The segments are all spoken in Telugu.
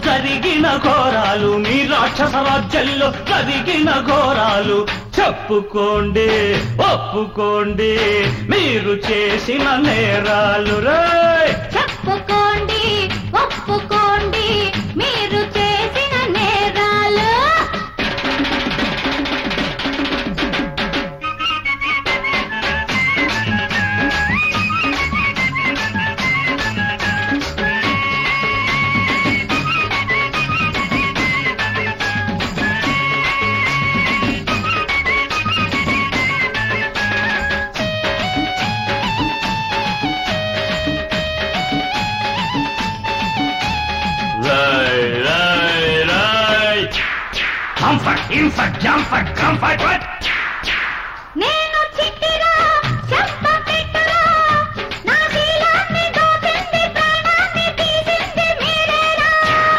జరిగిన ఘోరాలు మీ రాక్షస రాజ్యంలో జరిగిన ఘోరాలు చెప్పుకోండి ఒప్పుకోండి మీరు చేసిన నేరాలు రేయ్ చెప్పుకోండి ఒప్పుకోండి మీరు చేసిన నేరాలు Ray, ray, ray. Comfort, infort, comfort, comfort, what? నేను చిట్టిరా చెంప పెట్టరా నా శీలాన్ని దోచింది ప్రాణాన్ని తీసింది మీరేరా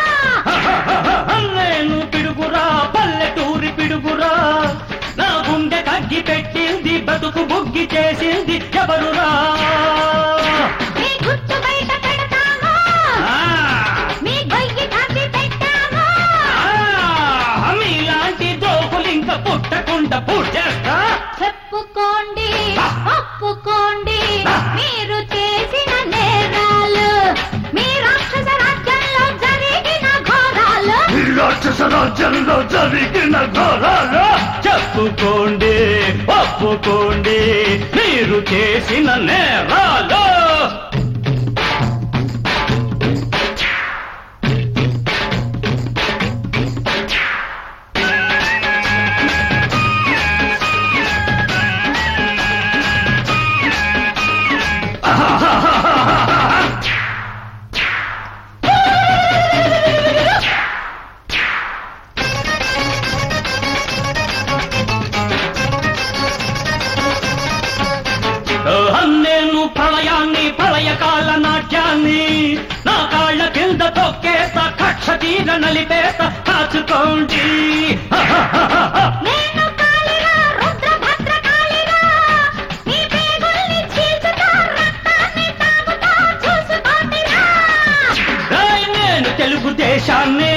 నేను పిడుగురా పల్లెటూరి పిడుగురా నా గుండె కగ్గి పెట్టింది బతుకు బుగ్గి చేసింది ఎవరురా మీ గుట్టు బయట పెడతాము ఆ, మీ గొయ్యి కాసి పెట్టాము ఆ, మీలాంటి దోపులింక పుట్టకుండా పూడ్చేస్తా చెప్పుకోండి ఒప్పుకోండి మీరు చేసిన నేరాలు మీ రాక్షస రాజ్యంలో జరిగిన ఘోరాలు ఈ రాక్షస రాజ్యంలో జరిగిన ఘోరాలు చెప్పుకోండి ఒప్పుకోండి మీరు చేసిన నేరాలు నేను ప్రళయాన్ని ప్రళయకాల నాట్యాన్ని నా కాళ్ళ కింద తొక్కేస్తా కక్ష తీర నలిపేస్తా కాచుకోండి నేను కాళిగా రుద్రభద్ర కాళిగా మీ పేగుల్ని చీల్చుతా రక్తాన్ని తాగుతా చూసుకోండిరా ఏయ్, నేను తెలుగుదేశాన్ని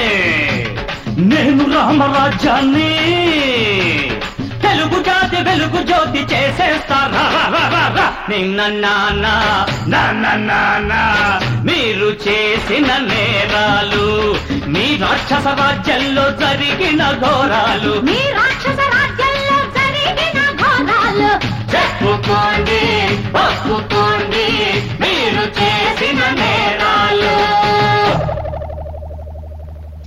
నేను రామరాజ్యాన్ని తెలుగు జాతి వెలుగు జ్యోతి చేసేస్తా రా, రా, రా, రా, రా. నిన్న నాన్న నాన్న నాన్న మీరు చేసిన నేరాలు మీ రాక్షస రాజ్యంలో జరిగిన ఘోరాలు మీ రాక్షస రాజ్యంలో జరిగిన ఘోరాలు చెప్పుకోండి ఒప్పుకోండి